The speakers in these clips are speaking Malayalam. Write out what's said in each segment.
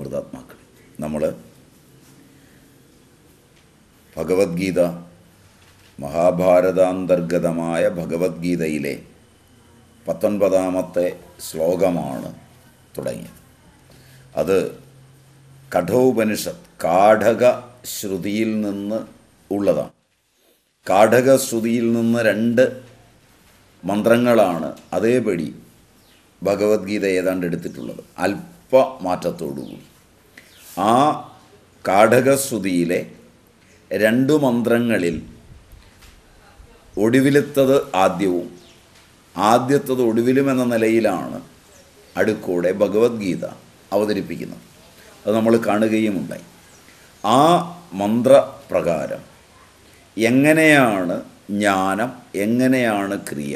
അമൃതാത്മാക്കൾ നമ്മൾ ഭഗവത്ഗീത മഹാഭാരതാന്തർഗതമായ ഭഗവത്ഗീതയിലെ പത്തൊൻപതാമത്തെ ശ്ലോകമാണ് തുടങ്ങിയത് അത് കഠോപനിഷത്ത് കാഠക ശ്രുതിയിൽ നിന്ന് ഉള്ളതാണ് കാഠക ശ്രുതിയിൽ നിന്ന് രണ്ട് മന്ത്രങ്ങളാണ് അതേപടി ഭഗവത്ഗീത ഏതാണ്ട് എടുത്തിട്ടുള്ളത് അല്പ മാറ്റത്തോടുകൂടി ആ കാഠകശ്രുതിയിലെ രണ്ടു മന്ത്രങ്ങളിൽ ഒടുവിലത്തത് ആദ്യവും ആദ്യത്തത് ഒടുവിലും എന്ന നിലയിലാണ് അടുക്കൂടെ ഭഗവത്ഗീത അവതരിപ്പിക്കുന്നത് അത് നമ്മൾ കാണുകയുമുണ്ടായി ആ മന്ത്രപ്രകാരം എങ്ങനെയാണ് ജ്ഞാനം എങ്ങനെയാണ് ക്രിയ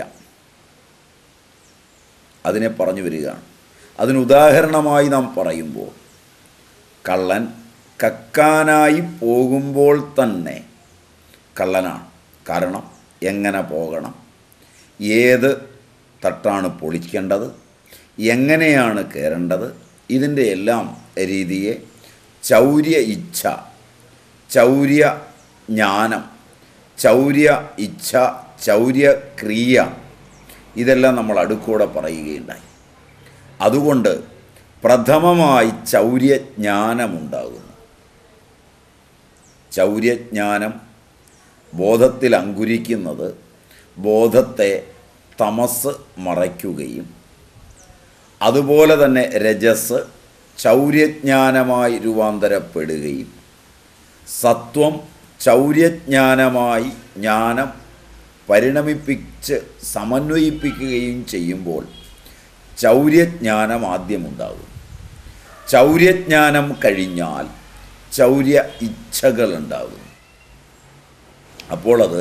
അതിനെ പറഞ്ഞു വരികയാണ് അതിന് ഉദാഹരണമായി നാം പറയുമ്പോൾ കള്ളൻ കക്കാനായി പോകുമ്പോൾ തന്നെ കള്ളനാണ് കാരണം എങ്ങനെ പോകണം ഏത് തട്ടാണ് പൊളിക്കേണ്ടത് എങ്ങനെയാണ് കയറേണ്ടത് ഇതിൻ്റെ എല്ലാം രീതിയെ ചൗര്യ ഇച്ഛ ചൗര്യ ജ്ഞാനം ചൗര്യ ഇച്ഛ ചൗര്യ ക്രിയ ഇതെല്ലാം നമ്മൾ അടുക്കൂടെ പറയുകയുണ്ടായി അതുകൊണ്ട് പ്രഥമമായി ചൗര്യജ്ഞാനമുണ്ടാകുന്നു ചൗര്യജ്ഞാനം ബോധത്തിൽ അങ്കുരിക്കുന്നത് ബോധത്തെ തമസ് മറയ്ക്കുകയും അതുപോലെ തന്നെ രജസ് ചൗര്യജ്ഞാനമായി രൂപാന്തരപ്പെടുകയും സത്വം ചൗര്യജ്ഞാനമായി ജ്ഞാനം പരിണമിപ്പിച്ച് സമന്വയിപ്പിക്കുകയും ചെയ്യുമ്പോൾ ചൗര്യജ്ഞാനം ആദ്യമുണ്ടാകും ചൗര്യജ്ഞാനം കഴിഞ്ഞാൽ ചൗര്യ ഇച്ഛകളുണ്ടാകും അപ്പോൾ അത്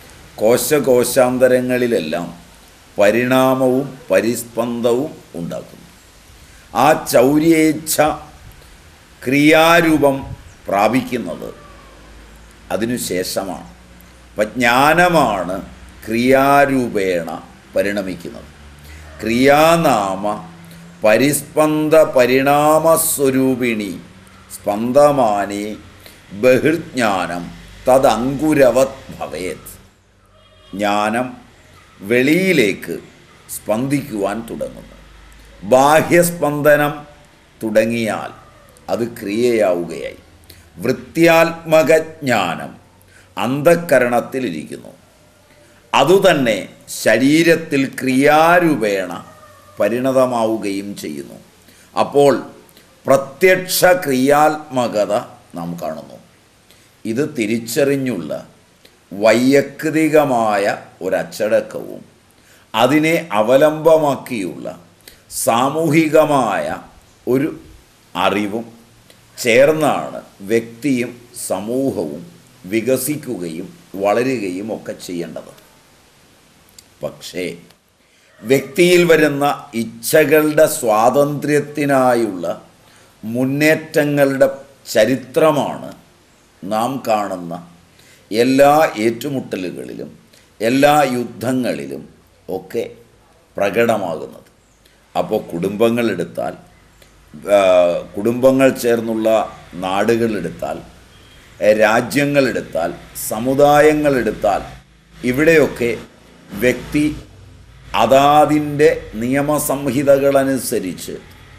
കോശകോശാന്തരങ്ങളിലെല്ലാം പരിണാമവും പരിസ്പന്ദവും ഉണ്ടാക്കുന്നു ആ ചൗര്യേച്ഛ ക്രിയാരൂപം പ്രാപിക്കുന്നത് അതിനുശേഷമാണ് അപ്പം ജ്ഞാനമാണ് ക്രിയാരൂപേണ പരിണമിക്കുന്നത് ക്രിയാനാമ പരിസ്പന്ദ പരിണാമസ്വരൂപിണി സ്പന്ദമാനി ബഹിർജ്ഞാനം തദങ്കുരവത് ഭവേത് ജ്ഞാനം വെളിയിലേക്ക് സ്പന്ദിക്കുവാൻ തുടങ്ങുന്നു ബാഹ്യസ്പന്ദനം തുടങ്ങിയാൽ അത് ക്രിയയാവുകയായി വൃത്യാത്മക ജ്ഞാനം അന്ധക്കരണത്തിലിരിക്കുന്നു അതുതന്നെ ശരീരത്തിൽ ക്രിയാരൂപേണ പരിണതമാവുകയും ചെയ്യുന്നു അപ്പോൾ പ്രത്യക്ഷ ക്രിയാത്മകത നാം കാണുന്നു ഇത് തിരിച്ചറിഞ്ഞുള്ള വൈയക്തികമായ ഒരച്ചടക്കവും അതിനെ അവലംബമാക്കിയുള്ള സാമൂഹികമായ ഒരു അറിവും ചേർന്നാണ് വ്യക്തിയും സമൂഹവും വികസിക്കുകയും വളരുകയും ഒക്കെ ചെയ്യേണ്ടത് പക്ഷേ വ്യക്തിയിൽ വരുന്ന ഇച്ഛകളുടെ സ്വാതന്ത്ര്യത്തിനായുള്ള മുന്നേറ്റങ്ങളുടെ ചരിത്രമാണ് നാം കാണുന്ന എല്ലാ ഏറ്റുമുട്ടലുകളിലും എല്ലാ യുദ്ധങ്ങളിലും ഒക്കെ പ്രകടമാകുന്നത് അപ്പോൾ കുടുംബങ്ങളെടുത്താൽ ആ, കുടുംബങ്ങൾ ചേർന്നുള്ള നാടുകളെടുത്താൽ രാജ്യങ്ങളെടുത്താൽ സമുദായങ്ങളെടുത്താൽ ഇവിടെയൊക്കെ വ്യക്തി അതാതിൻ്റെ നിയമസംഹിതകളനുസരിച്ച്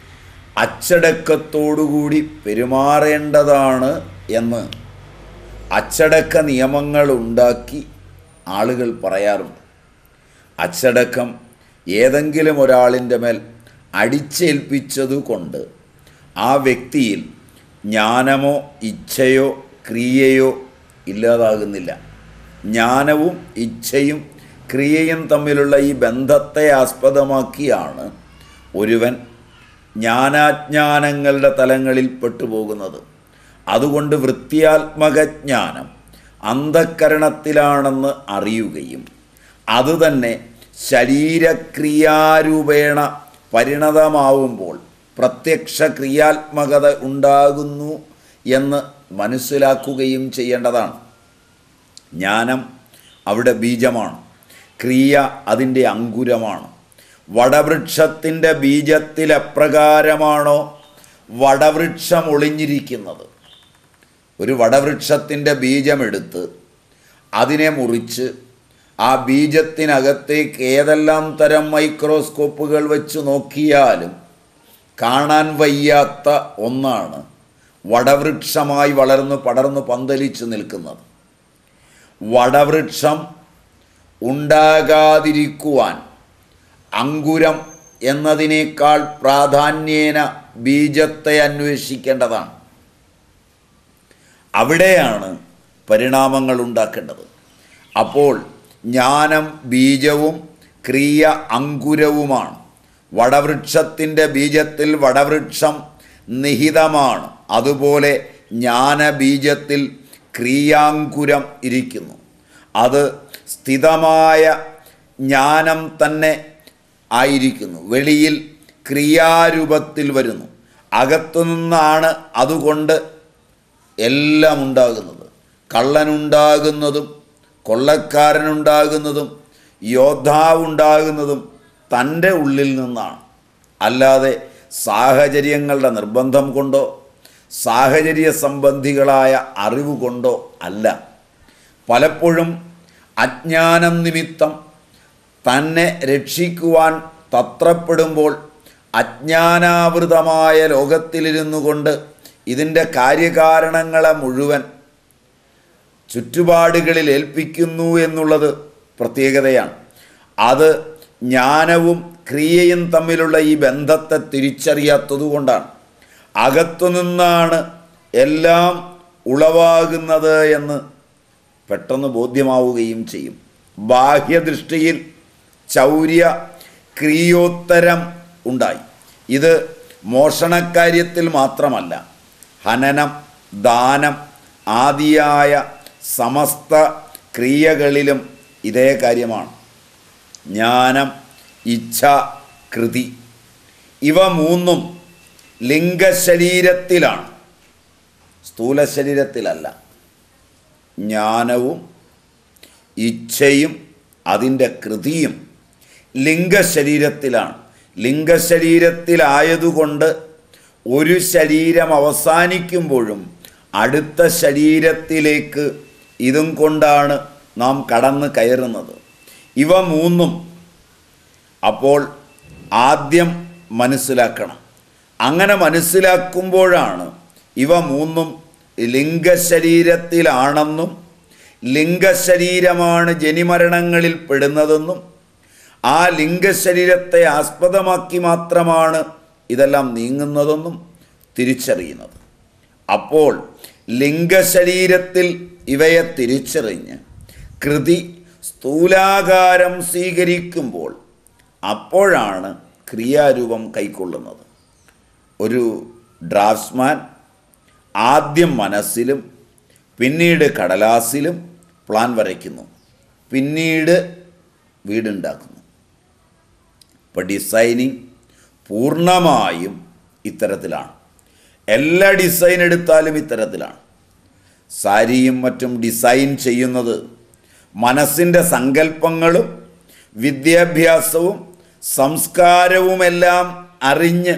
അച്ചടക്കത്തോടുകൂടി പെരുമാറേണ്ടതാണ് എന്ന് അച്ചടക്ക നിയമങ്ങൾ ഉണ്ടാക്കി ആളുകൾ പറയാറുണ്ട് അച്ചടക്കം ഏതെങ്കിലും ഒരാളിൻ്റെ മേൽ അടിച്ചേൽപ്പിച്ചതുകൊണ്ട് ആ വ്യക്തിയിൽ ജ്ഞാനമോ ഇച്ഛയോ ക്രിയയോ ഇല്ലാതാകുന്നില്ല ജ്ഞാനവും ഇച്ഛയും ക്രിയയും തമ്മിലുള്ള ഈ ബന്ധത്തെ ആസ്പദമാക്കിയാണ് ഒരുവൻ ജ്ഞാനാജ്ഞാനങ്ങളുടെ തലങ്ങളിൽ പെട്ടുപോകുന്നത് അതുകൊണ്ട് വൃത്തിയാത്മക ജ്ഞാനം അന്ധക്കരണത്തിലാണെന്ന് അറിയുകയും അതുതന്നെ ശരീരക്രിയാരൂപേണ പരിണതമാവുമ്പോൾ പ്രത്യക്ഷ ക്രിയാത്മകത ഉണ്ടാകുന്നു എന്ന് മനസ്സിലാക്കുകയും ചെയ്യേണ്ടതാണ് ജ്ഞാനം അവിടെ ബീജമാണ് ക്രിയ അതിൻ്റെ അങ്കുരമാണ് വടവൃക്ഷത്തിൻ്റെ ബീജത്തിൽ എപ്രകാരമാണോ വടവൃക്ഷം ഒളിഞ്ഞിരിക്കുന്നത് ഒരു വടവൃക്ഷത്തിൻ്റെ ബീജമെടുത്ത് അതിനെ മുറിച്ച് ആ ബീജത്തിനകത്തേക്ക് ഏതെല്ലാം തരം മൈക്രോസ്കോപ്പുകൾ വെച്ച് നോക്കിയാലും കാണാൻ വയ്യാത്ത ഒന്നാണ് വടവൃക്ഷമായി വളർന്ന് പടർന്ന് പന്തലിച്ച് നിൽക്കുന്നത് വടവൃക്ഷം ഉണ്ടാകാതിരിക്കുവാൻ അങ്കുരം എന്നതിനേക്കാൾ പ്രാധാന്യേന ബീജത്തെ അന്വേഷിക്കേണ്ടതാണ് അവിടെയാണ് പരിണാമങ്ങൾ ഉണ്ടാക്കേണ്ടത് അപ്പോൾ ജ്ഞാനം ബീജവും ക്രിയ അങ്കുരവുമാണ് വടവൃക്ഷത്തിൻ്റെ ബീജത്തിൽ വടവൃക്ഷം നിഹിതമാണ് അതുപോലെ ജ്ഞാനബീജത്തിൽ ക്രിയാങ്കുരം ഇരിക്കുന്നു അത് സ്ഥിതമായ ജ്ഞാനം തന്നെ ആയിരിക്കുന്നു വെളിയിൽ ക്രിയാരൂപത്തിൽ വരുന്നു അകത്തുനിന്നാണ് അതുകൊണ്ട് എല്ലാം ഉണ്ടാകുന്നത് കള്ളനുണ്ടാകുന്നതും കൊള്ളക്കാരനുണ്ടാകുന്നതും യോദ്ധാവുണ്ടാകുന്നതും തൻ്റെ ഉള്ളിൽ നിന്നാണ് അല്ലാതെ സാഹചര്യങ്ങളുടെ നിർബന്ധം കൊണ്ടോ സാഹചര്യ സംബന്ധികളായ അറിവ് കൊണ്ടോ അല്ല പലപ്പോഴും അജ്ഞാനം നിമിത്തം തന്നെ രക്ഷിക്കുവാൻ തത്രപ്പെടുമ്പോൾ അജ്ഞാനാവൃതമായ ലോകത്തിലിരുന്നു കൊണ്ട് ഇതിൻ്റെ കാര്യകാരണങ്ങളെ മുഴുവൻ ചുറ്റുപാടുകളിൽ ഏൽപ്പിക്കുന്നു എന്നുള്ളത് പ്രത്യേകതയാണ് അത് ജ്ഞാനവും ക്രിയയും തമ്മിലുള്ള ഈ ബന്ധത്തെ തിരിച്ചറിയാത്തതുകൊണ്ടാണ് അകത്തുനിന്നാണ് എല്ലാം ഉളവാകുന്നത് എന്ന് പെട്ടെന്ന് ബോധ്യമാവുകയും ചെയ്യും ബാഹ്യദൃഷ്ടിയിൽ ചൗര്യ ക്രിയോത്തരം ഉണ്ടായി ഇത് മോഷണക്കാര്യത്തിൽ മാത്രമല്ല ഹനനം ദാനം ആദിയായ സമസ്ത ക്രിയകളിലും ഇതേ കാര്യമാണ് ജ്ഞാനം ഇച്ഛ കൃതി ഇവ മൂന്നും ലിംഗശരീരത്തിലാണ് സ്ഥൂല ശരീരത്തിലല്ല ജ്ഞാനവും ഇച്ഛയും അതിൻ്റെ കൃതിയും ലിംഗശരീരത്തിലാണ് ലിംഗശരീരത്തിലായതുകൊണ്ട് ഒരു ശരീരം അവസാനിക്കുമ്പോഴും അടുത്ത ശരീരത്തിലേക്ക് ഇതും കൊണ്ടാണ് നാം കടന്ന് കയറുന്നത് ഇവ മൂന്നും അപ്പോൾ ആദ്യം മനസ്സിലാക്കണം അങ്ങനെ മനസ്സിലാക്കുമ്പോഴാണ് ഇവ മൂന്നും ലിംഗശരീരത്തിലാണെന്നും ലിംഗശരീരമാണ് ജനിമരണങ്ങളിൽ പെടുന്നതെന്നും ആ ലിംഗശരീരത്തെ ആസ്പദമാക്കി മാത്രമാണ് ഇതെല്ലാം നീങ്ങുന്നതെന്നും തിരിച്ചറിയുന്നത് അപ്പോൾ ലിംഗശരീരത്തിൽ ഇവയെ തിരിച്ചറിഞ്ഞ് കൃതി സ്ഥൂലാകാരം സ്വീകരിക്കുമ്പോൾ അപ്പോഴാണ് ക്രിയാരൂപം കൈക്കൊള്ളുന്നത് ഒരു ഡ്രാഫ്റ്റ്സ്മാൻ ആദ്യം മനസ്സിലും പിന്നീട് കടലാസിലും പ്ലാൻ വരയ്ക്കുന്നു പിന്നീട് വീടുണ്ടാക്കുന്നു ഇപ്പോൾ ഡിസൈനിങ് പൂർണ്ണമായും ഇത്തരത്തിലാണ് എല്ലാ ഡിസൈൻ എടുത്താലും ഇത്തരത്തിലാണ് സാരിയും മറ്റും ഡിസൈൻ ചെയ്യുന്നത് മനസ്സിൻ്റെ സങ്കല്പങ്ങളും വിദ്യാഭ്യാസവും സംസ്കാരവുമെല്ലാം അറിഞ്ഞ്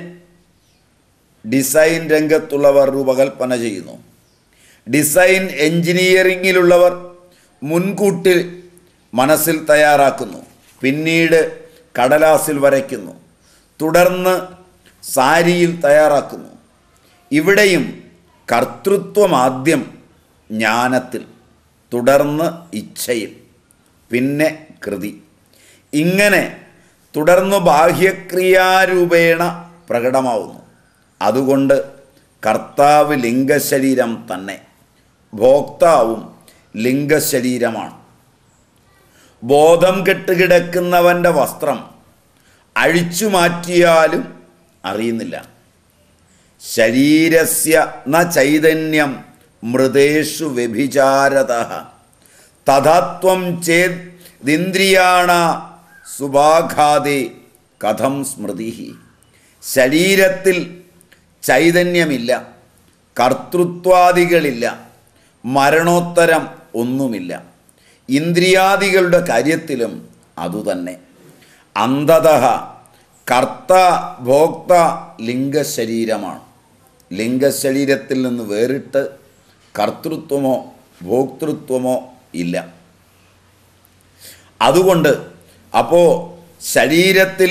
ഡിസൈൻ രംഗത്തുള്ളവർ രൂപകൽപ്പന ചെയ്യുന്നു ഡിസൈൻ എഞ്ചിനീയറിങ്ങിലുള്ളവർ മുൻകൂട്ടി മനസ്സിൽ തയ്യാറാക്കുന്നു പിന്നീട് കടലാസിൽ വരയ്ക്കുന്നു തുടർന്ന് സാരിയിൽ തയ്യാറാക്കുന്നു ഇവിടെയും കർത്തൃത്വം ആദ്യം ജ്ഞാനത്തിൽ തുടർന്ന് ഇച്ഛയിൽ പിന്നെ കൃതി ഇങ്ങനെ തുടർന്ന് ബാഹ്യക്രിയാരൂപേണ പ്രകടമാവുന്നു അതുകൊണ്ട് കർത്താവ് ലിംഗശരീരം തന്നെ ഭോക്താവും ലിംഗശരീരമാണ് ബോധം കെട്ടുകിടക്കുന്നവൻ്റെ വസ്ത്രം അഴിച്ചു മാറ്റിയാലും അറിയുന്നില്ല ശരീരസ്യ ന ചൈതന്യം മൃതേഷു വ്യഭിചാരത തഥത്വം ചേദിന്ദ്രിയാണ സുഭാഘാതേ കഥം സ്മൃതി ശരീരത്തിൽ ചൈതന്യമില്ല കർത്തൃത്വാദികളില്ല മരണോത്തരം ഒന്നുമില്ല ഇന്ദ്രിയാദികളുടെ കാര്യത്തിലും അതുതന്നെ അന്ധത കർത്ത ഭോക്ത ലിംഗശരീരമാണ് ലിംഗശരീരത്തിൽ നിന്ന് വേറിട്ട് കർത്തൃത്വമോ ഭോക്തൃത്വമോ ഇല്ല അതുകൊണ്ട് അപ്പോൾ ശരീരത്തിൽ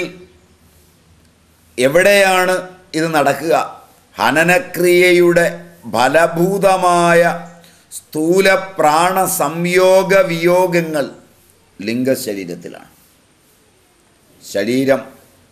എവിടെയാണ് ഇത് നടക്കുക ഹനനക്രിയയുടെ ഫലഭൂതമായ സ്ഥൂല പ്രാണ സംയോഗ വിയോഗങ്ങൾ ലിംഗശരീരത്തിലാണ് ശരീരം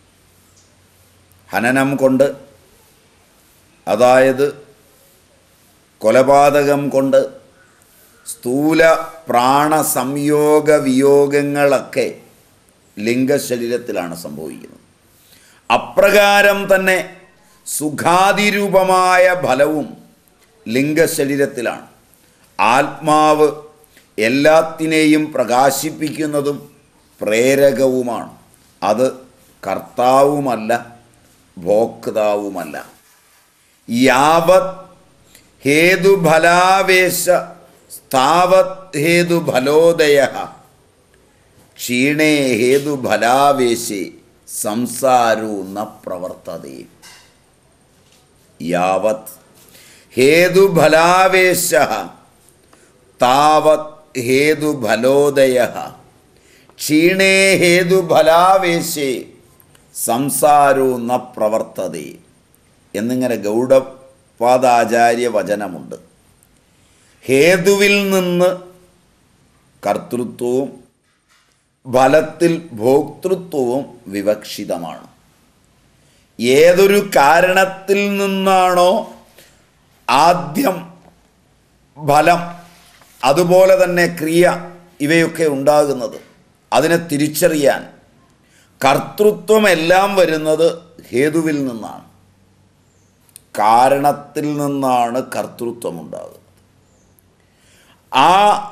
ഹനനം കൊണ്ട് അതായത് കൊലപാതകം കൊണ്ട് സ്ഥൂല പ്രാണ സംയോഗ വിയോഗങ്ങളൊക്കെ ലിംഗശരീരത്തിലാണ് സംഭവിക്കുന്നത് അപ്രകാരം തന്നെ സുഖാതിരൂപമായ ഫലവും ലിംഗശരീരത്തിലാണ് ആത്മാവ് എല്ലാത്തിനെയും പ്രകാശിപ്പിക്കുന്നതും പ്രേരകവുമാണ് അത് കർത്താവുമല്ല ഭോക്താവുമല്ല യാവത് ഹേതുഫലാവേശ സ്ഥാവത് ഹേതുഫലോദയ ക്ഷീണേ ഹേതുഫലാവേശേ സംസാരോ ന പ്രവർത്തതേ യാവത് ഹേതുഫലാവേശ താവത് ഹേതുഫലോദയ ക്ഷീണേ ഹേതുഫലാവേശേ സംസാരോ ന പ്രവർത്തതേ എന്നിങ്ങനെ ഗൗഡപാദാചാര്യ വചനമുണ്ട് ഹേതുവിൽ നിന്ന് കർത്തൃത്വവും ഫലത്തിൽ ഭോക്തൃത്വവും വിവക്ഷിതമാണ് ഏതൊരു കാരണത്തിൽ നിന്നാണോ ആദ്യം ഫലം അതുപോലെ തന്നെ ക്രിയ ഇവയൊക്കെ ഉണ്ടാകുന്നത് അതിനെ തിരിച്ചറിയാൻ കർത്തൃത്വമെല്ലാം വരുന്നത് ഹേതുവിൽ നിന്നാണ് കാരണത്തിൽ നിന്നാണ് കർത്തൃത്വം ഉണ്ടാകുന്നത് ആ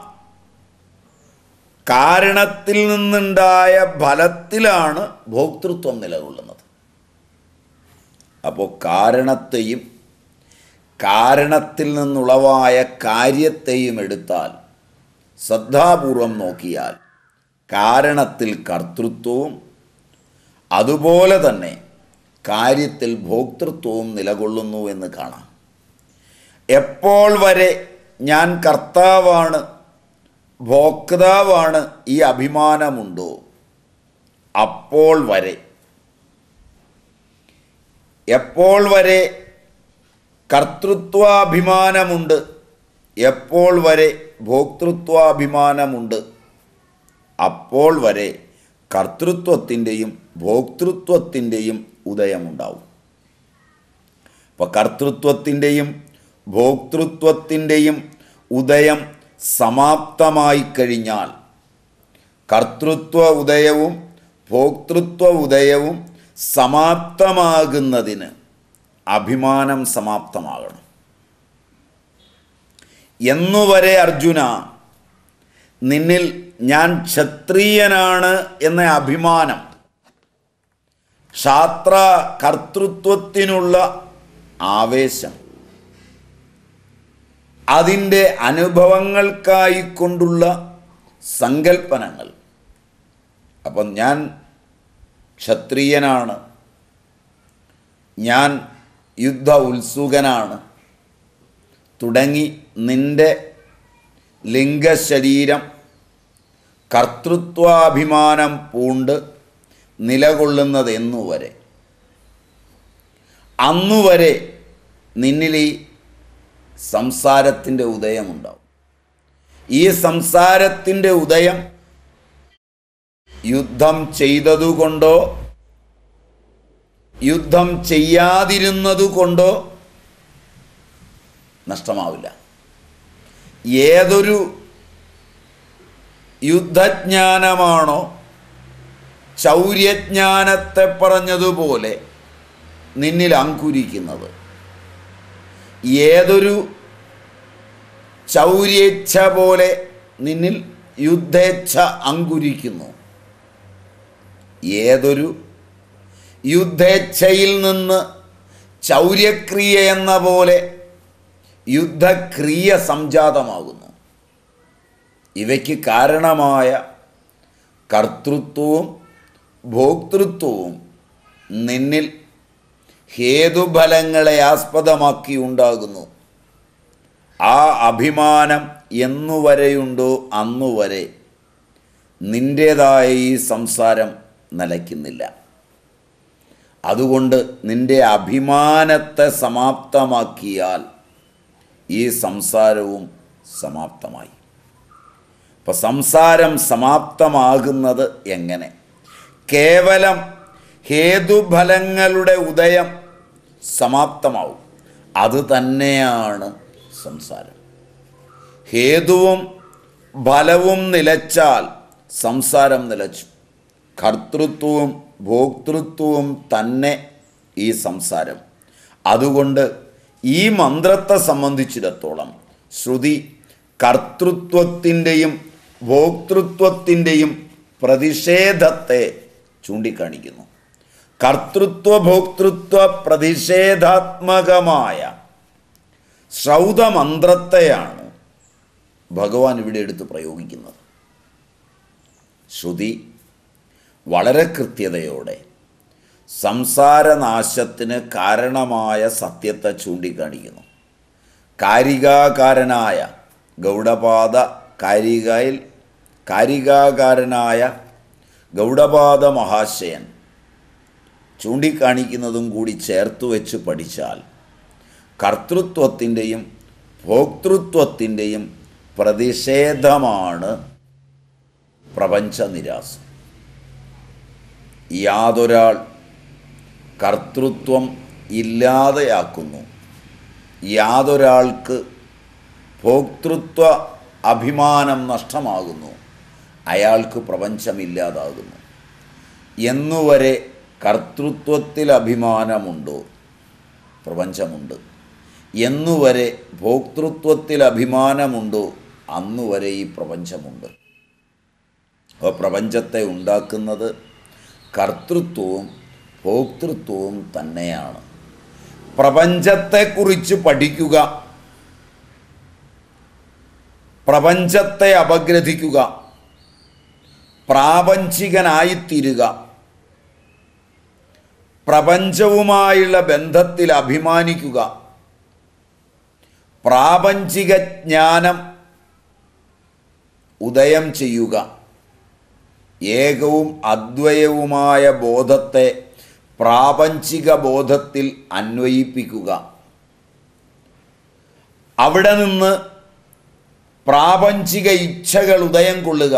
കാരണത്തിൽ നിന്നുണ്ടായ ഫലത്തിലാണ് ഭോക്തൃത്വം നിലകൊള്ളുന്നത് അപ്പോൾ കാരണത്തെയും കാരണത്തിൽ നിന്നുളവായ കാര്യത്തെയും എടുത്താൽ ശ്രദ്ധാപൂർവം നോക്കിയാൽ കാരണത്തിൽ കർത്തൃത്വവും അതുപോലെ തന്നെ കാര്യത്തിൽ ഭോക്തൃത്വവും നിലകൊള്ളുന്നു എന്ന് കാണാം എപ്പോൾ വരെ ഞാൻ കർത്താവാണ് ഭോക്താവാണ് ഈ അഭിമാനമുണ്ടോ അപ്പോൾ വരെ എപ്പോൾ വരെ കർത്തൃത്വാഭിമാനമുണ്ട് എപ്പോൾ വരെ ഭോക്തൃത്വാഭിമാനമുണ്ട് അപ്പോൾ വരെ കർത്തൃത്വത്തിൻ്റെയും ഭോക്തൃത്വത്തിൻ്റെയും ഉദയമുണ്ടാവും അപ്പോൾ കർത്തൃത്വത്തിൻ്റെയും ഭോക്തൃത്വത്തിൻ്റെയും ഉദയം സമാപ്തമായി കഴിഞ്ഞാൽ കർത്തൃത്വ ഉദയവും ഭോക്തൃത്വ ഉദയവും സമാപ്തമാകുന്നതിന് അഭിമാനം സമാപ്തമാകണം എന്നുവരെ അർജുന നിന്നിൽ ഞാൻ ക്ഷത്രിയനാണ് എന്ന അഭിമാനം ക്ഷാത്ര കർത്തൃത്വത്തിനുള്ള ആവേശം അതിൻ്റെ അനുഭവങ്ങൾക്കായി കൊണ്ടുള്ള സങ്കല്പനങ്ങൾ അപ്പം ഞാൻ ക്ഷത്രിയനാണ് ഞാൻ യുദ്ധ ഉത്സുകനാണ് തുടങ്ങി നിന്റെ ലിംഗശരീരം കർത്തൃത്വാഭിമാനം പൂണ്ട് നിലകൊള്ളുന്നത് എന്നുവരെ അന്നുവരെ നിന്നിൽ ഈ സംസാരത്തിൻ്റെ ഉദയമുണ്ടാവും ഈ സംസാരത്തിൻ്റെ ഉദയം യുദ്ധം ചെയ്തതുകൊണ്ടോ യുദ്ധം ചെയ്യാതിരുന്നതുകൊണ്ടോ നഷ്ടമാവില്ല ഏതൊരു യുദ്ധജ്ഞാനമാണോ ചൗര്യജ്ഞാനത്തെ പറഞ്ഞതുപോലെ നിന്നിൽ അങ്കുരിക്കുന്നത് ഏതൊരു ചൗര്യേച്ഛ പോലെ നിന്നിൽ യുദ്ധേച്ഛ അങ്കുരിക്കുന്നു ഏതൊരു യുദ്ധേച്ഛയിൽ നിന്ന് ചൗര്യക്രിയ എന്ന പോലെ യുദ്ധക്രിയ സംജാതമാകുന്നു ഇവയ്ക്ക് കാരണമായ കർത്തൃത്വവും ഭോക്തൃത്വവും നിന്നിൽ ഹേതുഫലങ്ങളെ ആസ്പദമാക്കി ഉണ്ടാകുന്നു ആ അഭിമാനം എന്നുവരെയുണ്ടോ അന്നുവരെ നിൻ്റേതായ ഈ സംസാരം നിലയ്ക്കുന്നില്ല അതുകൊണ്ട് നിന്റെ അഭിമാനത്തെ സമാപ്തമാക്കിയാൽ ഈ സംസാരവും സമാപ്തമായി അപ്പം സംസാരം സമാപ്തമാകുന്നത് എങ്ങനെ കേവലം ഹേതുഫലങ്ങളുടെ ഉദയം സമാപ്തമാവും അത് തന്നെയാണ് സംസാരം ഹേതുവും ഫലവും നിലച്ചാൽ സംസാരം നിലച്ചു കർത്തൃത്വവും ഭോക്തൃത്വവും തന്നെ ഈ സംസാരം അതുകൊണ്ട് ഈ മന്ത്രത്തെ സംബന്ധിച്ചിടത്തോളം ശ്രുതി കർത്തൃത്വത്തിൻ്റെയും ഭോക്തൃത്വത്തിൻ്റെയും പ്രതിഷേധത്തെ ചൂണ്ടിക്കാണിക്കുന്നു കർത്തൃത്വ ഭോക്തൃത്വ പ്രതിഷേധാത്മകമായ ശ്രൗതമന്ത്രത്തെയാണ് ഭഗവാൻ ഇവിടെ എടുത്ത് പ്രയോഗിക്കുന്നത് ശ്രുതി വളരെ കൃത്യതയോടെ സംസാരനാശത്തിന് കാരണമായ സത്യത്തെ ചൂണ്ടിക്കാണിക്കുന്നു കാരികാകാരനായ ഗൗഡപാദ കാരികയിൽ കാരികാകാരനായ ഗൗഡപാദ മഹാശയൻ ചൂണ്ടിക്കാണിക്കുന്നതും കൂടി ചേർത്ത് വെച്ച് പഠിച്ചാൽ കർത്തൃത്വത്തിൻ്റെയും ഭോക്തൃത്വത്തിൻ്റെയും പ്രതിഷേധമാണ് പ്രപഞ്ചനിരാസം യാതൊരാൾ കർത്തൃത്വം ഇല്ലാതെയാക്കുന്നു യാതൊരാൾക്ക് ഭോക്തൃത്വ അഭിമാനം നഷ്ടമാകുന്നു അയാൾക്ക് പ്രപഞ്ചമില്ലാതാകുന്നു എന്നുവരെ കർത്തൃത്വത്തിൽ അഭിമാനമുണ്ടോ പ്രപഞ്ചമുണ്ട് എന്നുവരെ ഭോക്തൃത്വത്തിൽ അഭിമാനമുണ്ടോ അന്നുവരെ ഈ പ്രപഞ്ചമുണ്ട് അപ്പോൾ പ്രപഞ്ചത്തെ ഉണ്ടാക്കുന്നത് കർത്തൃത്വവും ഭോക്തൃത്വവും തന്നെയാണ് പ്രപഞ്ചത്തെക്കുറിച്ച് പഠിക്കുക പ്രപഞ്ചത്തെ അപഗ്രഥിക്കുക പ്രാപഞ്ചികനായിത്തീരുക പ്രപഞ്ചവുമായുള്ള ബന്ധത്തിൽ അഭിമാനിക്കുക പ്രാപഞ്ചിക ജ്ഞാനം ഉദയം ചെയ്യുക ഏകവും അദ്വയവുമായ ബോധത്തെ പ്രാപഞ്ചിക ബോധത്തിൽ അന്വയിപ്പിക്കുക അവിടെ നിന്ന് പ്രാപഞ്ചിക ഇച്ഛകൾ ഉദയം കൊള്ളുക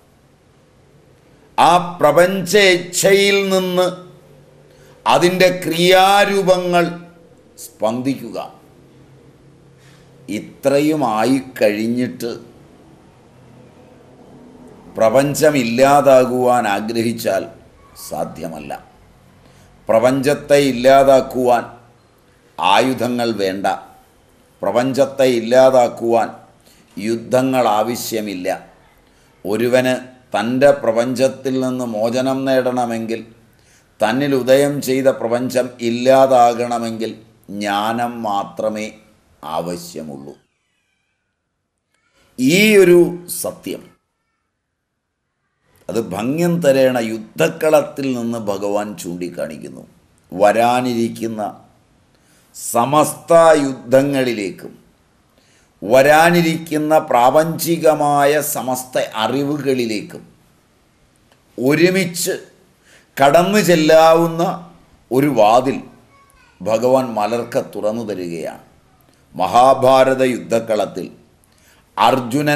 ആ പ്രപഞ്ച ഇച്ഛയിൽ നിന്ന് അതിൻ്റെ ക്രിയാരൂപങ്ങൾ സ്പന്ദിക്കുക ഇത്രയുമായി കഴിഞ്ഞിട്ട് പ്രപഞ്ചമില്ലാതാകുവാൻ ആഗ്രഹിച്ചാൽ സാധ്യമല്ല പ്രപഞ്ചത്തെ ഇല്ലാതാക്കുവാൻ ആയുധങ്ങൾ വേണ്ട പ്രപഞ്ചത്തെ ഇല്ലാതാക്കുവാൻ യുദ്ധങ്ങൾ ആവശ്യമില്ല ഒരുവന് തൻ്റെ പ്രപഞ്ചത്തിൽ നിന്ന് മോചനം നേടണമെങ്കിൽ തന്നിൽ ഉദയം ചെയ്ത പ്രപഞ്ചം ഇല്ലാതാകണമെങ്കിൽ ജ്ഞാനം മാത്രമേ ആവശ്യമുള്ളൂ ഈ ഒരു സത്യം അത് ഭംഗ്യം തരേണ യുദ്ധക്കളത്തിൽ നിന്ന് ഭഗവാൻ ചൂണ്ടിക്കാണിക്കുന്നു വരാനിരിക്കുന്ന സമസ്ത യുദ്ധങ്ങളിലേക്കും വരാനിരിക്കുന്ന പ്രാപഞ്ചികമായ സമസ്ത അറിവുകളിലേക്കും ഒരുമിച്ച് കടന്നു ചെല്ലാവുന്ന ഒരു വാതിൽ ഭഗവാൻ മലർക്ക തുറന്നു തരികയാണ് മഹാഭാരത യുദ്ധക്കളത്തിൽ അർജുനൻ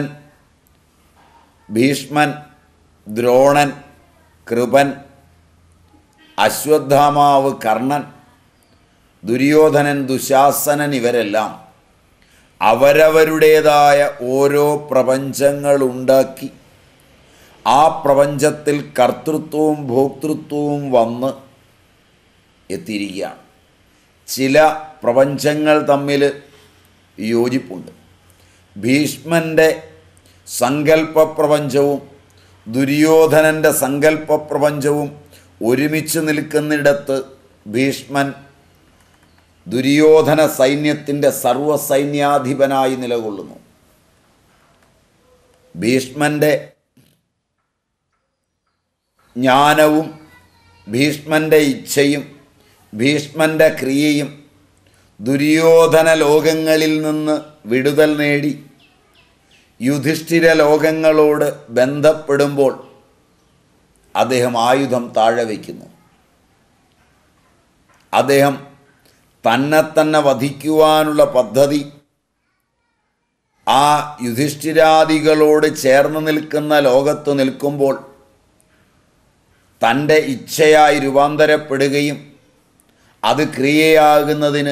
ഭീഷ്മൻ ദ്രോണൻ കൃപൻ അശ്വത്ഥാമാവ് കർണൻ ദുര്യോധനൻ ദുശാസനൻ ഇവരെല്ലാം അവരവരുടേതായ ഓരോ പ്രപഞ്ചങ്ങളുണ്ടാക്കി ആ പ്രപഞ്ചത്തിൽ കർത്തൃത്വവും ഭോക്തൃത്വവും വന്ന് എത്തിയിരിക്കുകയാണ് ചില പ്രപഞ്ചങ്ങൾ തമ്മിൽ യോജിപ്പുണ്ട് ഭീഷ്മൻ്റെ സങ്കല്പ പ്രപഞ്ചവും ദുര്യോധനൻ്റെ സങ്കല്പ പ്രപഞ്ചവും ഒരുമിച്ച് നിൽക്കുന്നിടത്ത് ഭീഷ്മൻ ദുര്യോധന സൈന്യത്തിൻ്റെ സർവസൈന്യാധിപനായി നിലകൊള്ളുന്നു ഭീഷ്മൻ്റെ ജ്ഞാനവും ഭീഷ്മൻ്റെ ഇച്ഛയും ഭീഷ്മൻ്റെ ക്രിയയും ദുര്യോധന ലോകങ്ങളിൽ നിന്ന് വിടുതൽ നേടി യുധിഷ്ഠിര ലോകങ്ങളോട് ബന്ധപ്പെടുമ്പോൾ അദ്ദേഹം ആയുധം താഴെ വയ്ക്കുന്നു അദ്ദേഹം തന്നെ തന്നെ വധിക്കുവാനുള്ള പദ്ധതി ആ യുധിഷ്ഠിരാദികളോട് ചേർന്ന് നിൽക്കുന്ന ലോകത്ത് നിൽക്കുമ്പോൾ തൻ്റെ ഇച്ഛയായി രൂപാന്തരപ്പെടുകയും അത് ക്രിയയാകുന്നതിന്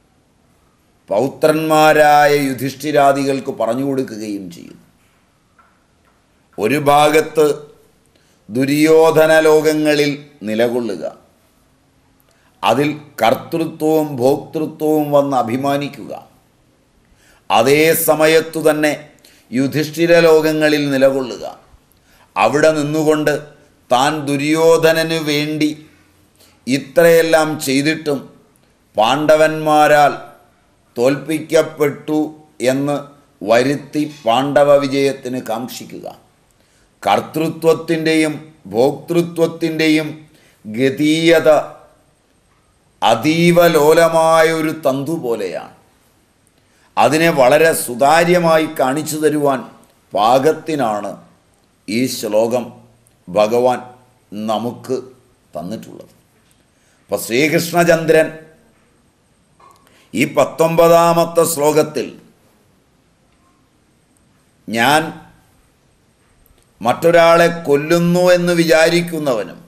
പൗത്രന്മാരായ യുധിഷ്ഠിരാദികൾക്ക് പറഞ്ഞു കൊടുക്കുകയും ചെയ്യുന്നു ഒരു ഭാഗത്ത് ദുര്യോധന ലോകങ്ങളിൽ നിലകൊള്ളുക അതിൽ കർത്തൃത്വവും ഭോക്തൃത്വവും വന്ന് അഭിമാനിക്കുക അതേ സമയത്തു തന്നെ യുധിഷ്ഠിര ലോകങ്ങളിൽ നിലകൊള്ളുക അവിടെ നിന്നുകൊണ്ട് താൻ ദുര്യോധനന് വേണ്ടി ഇത്രയെല്ലാം ചെയ്തിട്ടും പാണ്ഡവന്മാരാൽ തോൽപ്പിക്കപ്പെട്ടു എന്ന് വരുത്തി പാണ്ഡവ വിജയത്തിന് കാക്ഷിക്കുക കർത്തൃത്വത്തിൻ്റെയും ഭോക്തൃത്വത്തിൻ്റെയും ഗതീയത അതീവ ലോലമായ ഒരു തന്തു പോലെയാണ് അതിനെ വളരെ സുതാര്യമായി കാണിച്ചു തരുവാൻ പാകത്തിനാണ് ഈ ശ്ലോകം ഭഗവാൻ നമുക്ക് തന്നിട്ടുള്ളത് അപ്പോൾ ശ്രീകൃഷ്ണചന്ദ്രൻ ഈ പത്തൊമ്പതാമത്തെ ശ്ലോകത്തിൽ ഞാൻ മറ്റൊരാളെ കൊല്ലുന്നു എന്ന് വിചാരിക്കുന്നവനും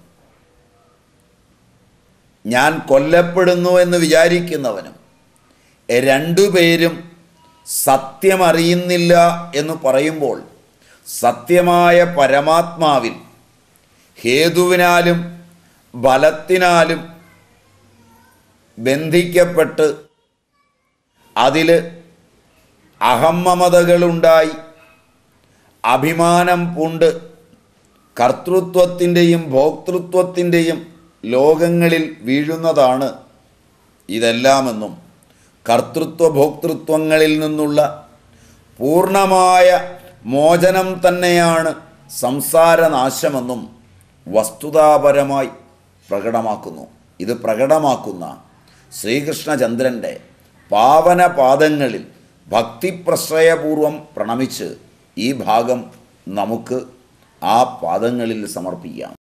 ഞാൻ കൊല്ലപ്പെടുന്നു എന്ന് വിചാരിക്കുന്നവനും രണ്ടുപേരും സത്യമറിയുന്നില്ല എന്ന് പറയുമ്പോൾ സത്യമായ പരമാത്മാവിൽ ഹേതുവിനാലും ബലത്തിനാലും ബന്ധിക്കപ്പെട്ട് അതിൽ അഹമ്മമതകളുണ്ടായി അഭിമാനം പൂണ്ട് കർത്തൃത്വത്തിൻ്റെയും ഭോക്തൃത്വത്തിൻ്റെയും ലോകങ്ങളിൽ വീഴുന്നതാണ് ഇതെല്ലാമെന്നും കർത്തൃത്വ ഭോക്തൃത്വങ്ങളിൽ നിന്നുള്ള പൂർണ്ണമായ മോചനം തന്നെയാണ് സംസാരനാശമെന്നും വസ്തുതാപരമായി പ്രകടമാക്കുന്നു ഇത് പ്രകടമാക്കുന്ന ശ്രീകൃഷ്ണചന്ദ്രൻ്റെ പാവന പാദങ്ങളിൽ ഭക്തിപ്രശ്രയപൂർവം പ്രണമിച്ച് ഈ ഭാഗം നമുക്ക് ആ പാദങ്ങളിൽ സമർപ്പിക്കാം